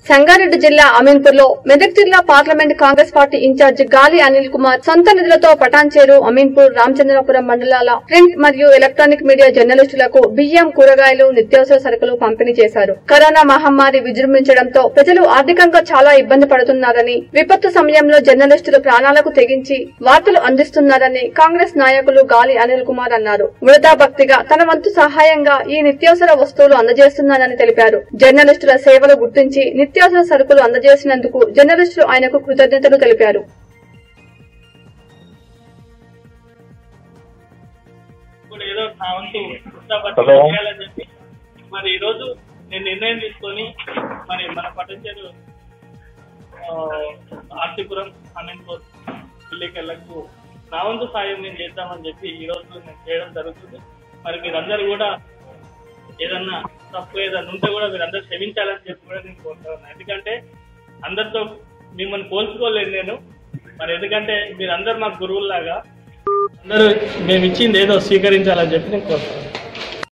సంగారెడ్డి జిల్లా అమీన్పూర్ లో మెదక్ జిల్లా పార్లమెంట్ కాంగ్రెస్ పార్టీ ఇన్ఛార్జ్ గాలి అనిల్ కుమార్ సొంత నిధులతో పటాన్చేరు అమీన్పూర్ రామచంద్రపురం మండలాల ప్రింట్ మరియు ఎలక్ట్రానిక్ మీడియా జర్నలిస్టులకు బియ్యం కూరగాయలు నిత్యావసర సరుకులు పంపిణీ చేశారు కరోనా మహమ్మారి విజృంభించడంతో ప్రజలు ఆర్థికంగా చాలా ఇబ్బంది పడుతున్నారని విపత్తు సమయంలో జర్నలిస్టులు ప్రాణాలకు తెగించి వార్తలు అందిస్తున్నారని కాంగ్రెస్ నాయకులు గాలి అనిల్ కుమార్ అన్నారు వృధా భక్తిగా తన వంతు సహాయంగా ఈ నిత్యావసర వస్తువులు అందజేస్తున్నారని తెలిపారు జర్నలిస్టుల సేవలు గుర్తించి నిత్యావసర సరుకులు అందజేసినందుకు జర్నలిస్టులు ఆయనకు కృతజ్ఞతలు తెలిపారు ఇప్పుడు ఏదో నా వంతు కృష్ణపట్నం Hello. చేయాలని చెప్పి మరి ఈ రోజు నేను నిర్ణయం తీసుకొని మరి మన పట్టణచేరు ఆర్తిపురం అనంతపూర్ పిల్లికెళ్లకు నా వంతు సాయం నేను చేద్దామని చెప్పి ఈ రోజు నేను చేయడం జరుగుతుంది మరి మీరందరూ కూడా ఏదన్నా తప్పు ఏదన్నా ఉంటే కూడా మీరందరూ క్షమించాలని చెప్పి కూడా నేను కోరుతున్నాను ఎందుకంటే అందరితో మిమ్మల్ని పోల్చుకోలేను నేను మరి ఎందుకంటే మీరందరూ మాకు గురువుల్లాగా అందరూ మేము ఇచ్చింది ఏదో స్వీకరించాలని చెప్పి నేను కోరుతున్నాను